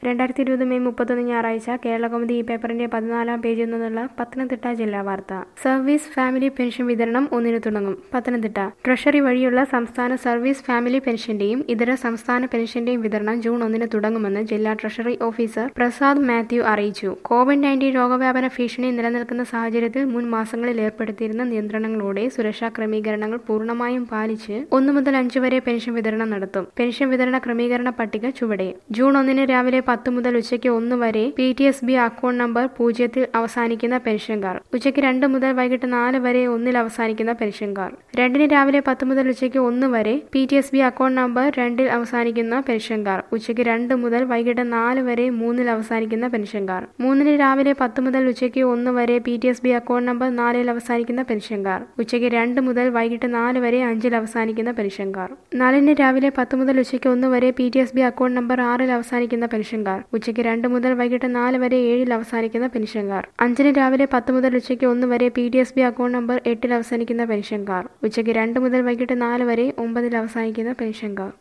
രണ്ടായിരത്തി ഇരുപത് മെയ് മുപ്പത്തൊന്ന് ഞായറാഴ്ച കേരളകൗമുദി ഈ പേപ്പറിന്റെ പതിനാലാം പേജിൽ നിന്നുള്ള പത്തനംതിട്ട ജില്ലാ വാർത്ത സർവീസ് ഫാമിലി പെൻഷൻ വിതരണം ഒന്നിന് തുടങ്ങും പത്തനംതിട്ട ട്രഷറി വഴിയുള്ള സംസ്ഥാന സർവീസ് ഫാമിലി പെൻഷന്റെയും ഇതര സംസ്ഥാന പെൻഷന്റെയും വിതരണം ജൂൺ ഒന്നിന് തുടങ്ങുമെന്ന് ജില്ലാ ട്രഷറി ഓഫീസർ പ്രസാദ് മാത്യു അറിയിച്ചു കോവിഡ് നയൻറ്റീൻ രോഗവ്യാപന ഭീഷണി നിലനിൽക്കുന്ന സാഹചര്യത്തിൽ മുൻ മാസങ്ങളിൽ ഏർപ്പെടുത്തിയിരുന്ന നിയന്ത്രണങ്ങളോടെ സുരക്ഷാ ക്രമീകരണങ്ങൾ പൂർണ്ണമായും പാലിച്ച് ഒന്നു മുതൽ അഞ്ച് വരെ പെൻഷൻ വിതരണം നടത്തും പെൻഷൻ വിതരണ ക്രമീകരണ പട്ടിക ചുവടെ ജൂൺ ഒന്നിന് രാവിലെ പത്ത് മുതൽ ഉച്ചയ്ക്ക് ഒന്ന് വരെ P T S B account number പൂജ്യത്തിൽ അവസാനിക്കുന്ന പെൻഷൻകാർ ഉച്ചയ്ക്ക് രണ്ട് മുതൽ വൈകിട്ട് നാല് വരെ ഒന്നിൽ അവസാനിക്കുന്ന പെൻഷൻകാർ രണ്ടിന് രാവിലെ പത്ത് മുതൽ ഉച്ചയ്ക്ക് ഒന്ന് വരെ P T S B account number രണ്ടിൽ അവസാനിക്കുന്ന പെൻഷൻകാർ ഉച്ചയ്ക്ക് രണ്ട് മുതൽ വൈകിട്ട് നാല് വരെ മൂന്നിൽ അവസാനിക്കുന്ന പെൻഷൻകാർ മൂന്നിന് രാവിലെ പത്ത് മുതൽ ഉച്ചയ്ക്ക് ഒന്ന് വരെ P T S B account number നാലിൽ അവസാനിക്കുന്ന പെൻഷൻകാർ ഉച്ചയ്ക്ക് രണ്ട് മുതൽ വൈകിട്ട് നാല് വരെ അഞ്ചിൽ അവസാനിക്കുന്ന പെൻഷൻകാർ നാലിന് രാവിലെ പത്ത് മുതൽ ഉച്ചയ്ക്ക് ഒന്ന് വരെ P T S B account number ആറിൽ അവസാനിക്കുന്ന പെൻഷൻകാർ ഉച്ചയ്ക്ക് രണ്ട് മുതൽ വൈകിട്ട് നാല് വരെ ഏഴിൽ അവസാനിക്കുന്ന പെൻഷൻകാർ അഞ്ചിന് രാവിലെ പത്ത് മുതൽ ഉച്ചയ്ക്ക് ഒന്ന് വരെ P T S B account number എട്ടിൽ അവസാനിക്കുന്ന പെൻഷൻകാർ ഉച്ചയ്ക്ക് രണ്ട് മുതൽ വൈകിട്ട് നാല് വരെ ഒമ്പതിൽ അവസാനിക്കുന്ന പെൻഷൻകാർ